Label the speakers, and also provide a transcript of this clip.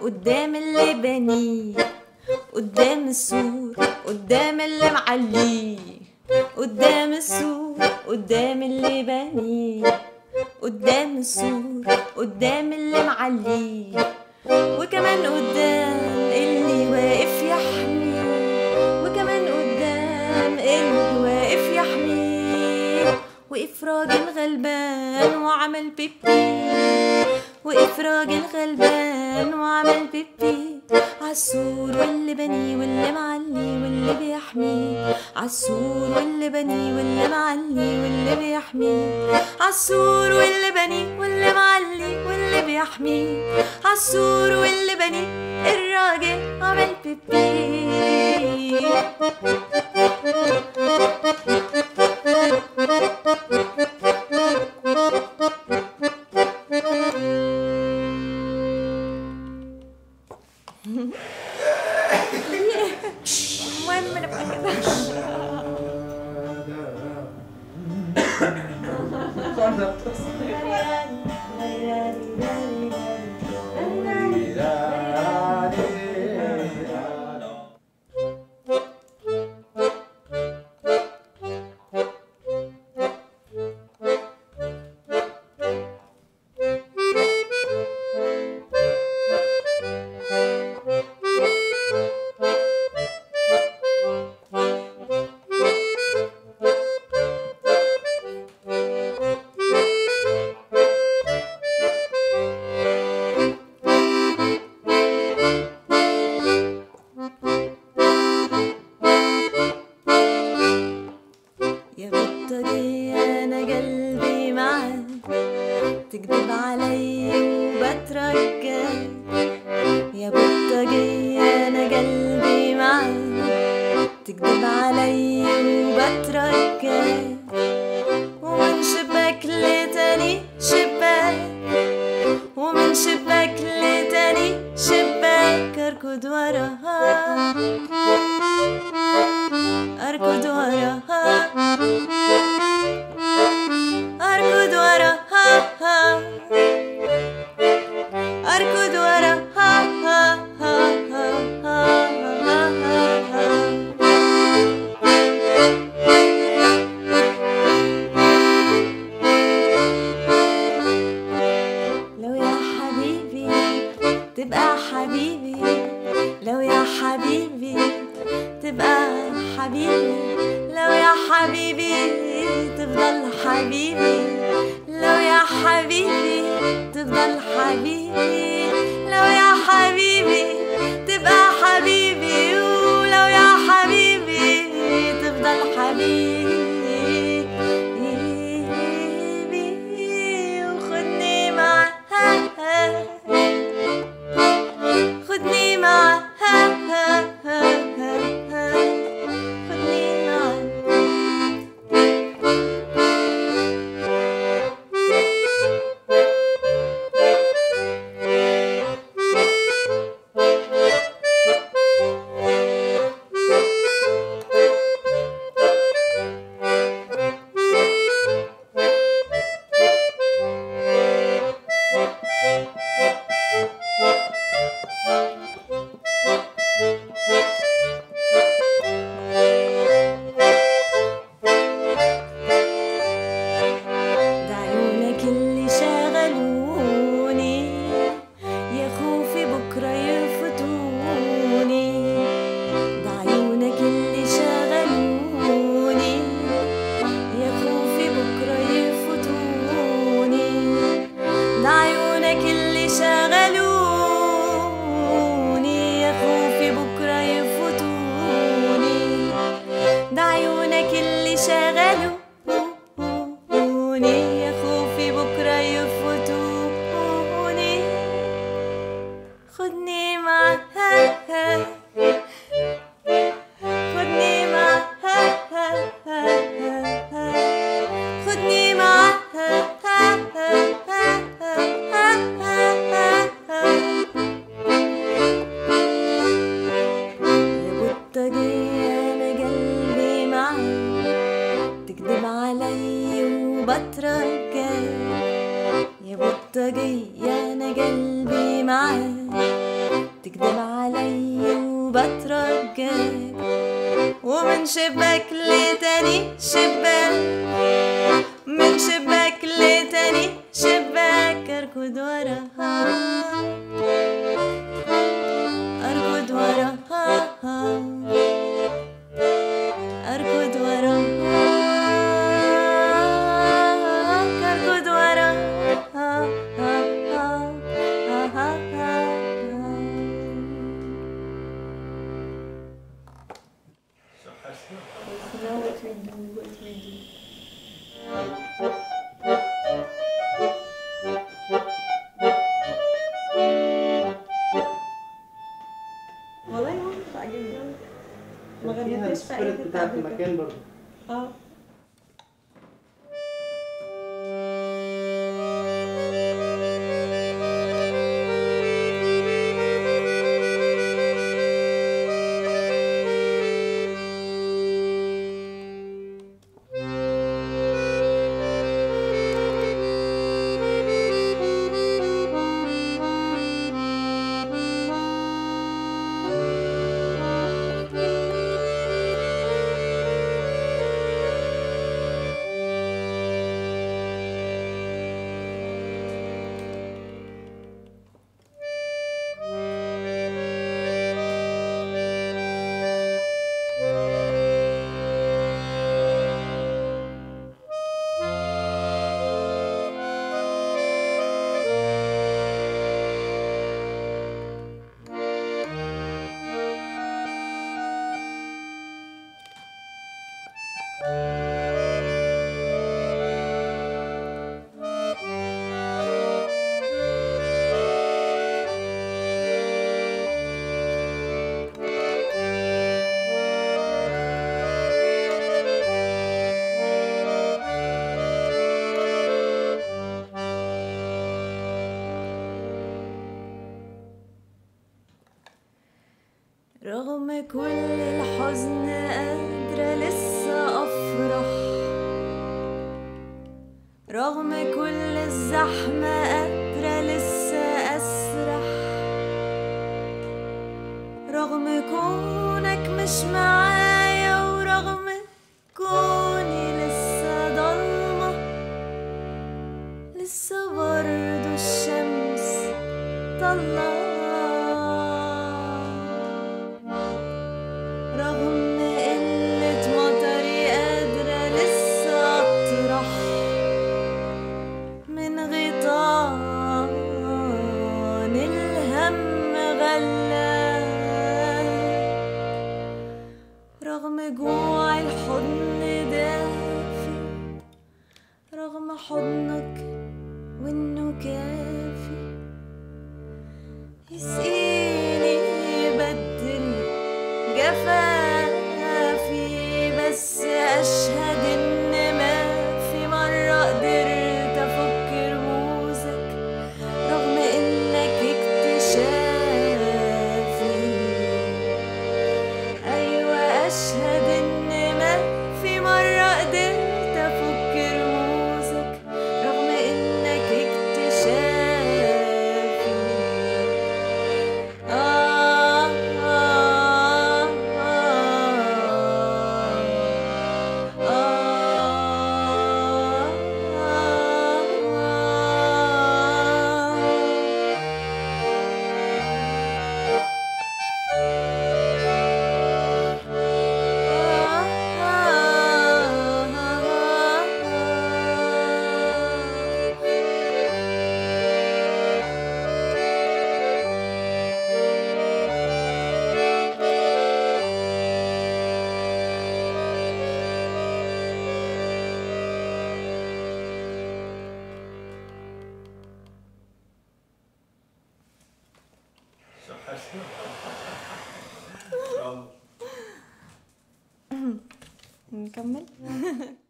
Speaker 1: قدام اللي بنيه قدام السور قدام اللي معليه قدام السور قدام اللي بنيه قدام السور قدام اللي معليه وكمان قدام اللي واقف يحميه وكمان قدام اللي واقف يحميه وقف راجل غلبان وعمل بيبي وقف راجل غلبان وعمل بيبي عالسور واللي بني واللي معلي واللي بيحميه عالسور واللي بني واللي معلي واللي بيحميه عالسور واللي بني واللي معلي واللي بيحميه عالسور واللي بني الراجل عمل بيبي المهم نبقى كده يا بطري انا قلبي معاك تكذب علي وبترجاك يا بطري انا قلبي معاك تكذب علي وبترجاك ومن شباك لتاني شباك ومن شباك لتاني شباك اركض وراها اركض وراها اركض وراها اركض وراها لو يا حبيبي تبقى حبيبي لو يا حبيبي تبقى حبيبي لو يا حبيبي تفضل حبيبي لو يا حبيبي تفضل حبيبي لو يا حبيبي تبقى حبيبي ولو يا حبيبي تفضل حبيبي وخدني معاها خدني معاها خدني معاها ده عيونك اللي شغلوني يا خوفي بكرة يفوتوني ده عيونك اللي شغلوني يا خوفي بكرة يفوتوني ده عيونك اللي شغلوني يا خوفي بكرة يفوتوني ده عيونك اللي شغلوني يا خوفي بكرة يفوتوني خدني معاها خدني معاها خدني معاها يا بطجي انا قلبي معاك تكذب علي وبترجاك يا بطجي انا قلبي معاك تكدب علي وبترجاك ومن شباك لتاني شباك من شباك لتاني شباك اركض وراها اركض وراها اركض وراها اركض والله ممكن تعجبني ما
Speaker 2: فيها
Speaker 1: غنيتش في
Speaker 2: السبيريت
Speaker 1: أي
Speaker 2: بتاعت
Speaker 1: حتة
Speaker 2: المكان برضه
Speaker 1: اه رغم كل الحزن قادرة لسه أفرح رغم كل الزحمة قادرة لسه أسرح رغم كونك مش معايا ورغم كوني لسه ضلمة لسه برضو الشمس طلع رغم قلة مطري قادرة لسه أطرح من غيطان الهم غلا رغم جوع الحضن دافي رغم حضنك وإنه كافي يسقيني يبدل جفافي بس أشهد إن ما في مرة قدرت أفك رموزك رغم إنك اكتشافي أيوة أشهد إن ما في مرة قدرت أفك رموزك رغم إنك اكتشافي آه آه نكمل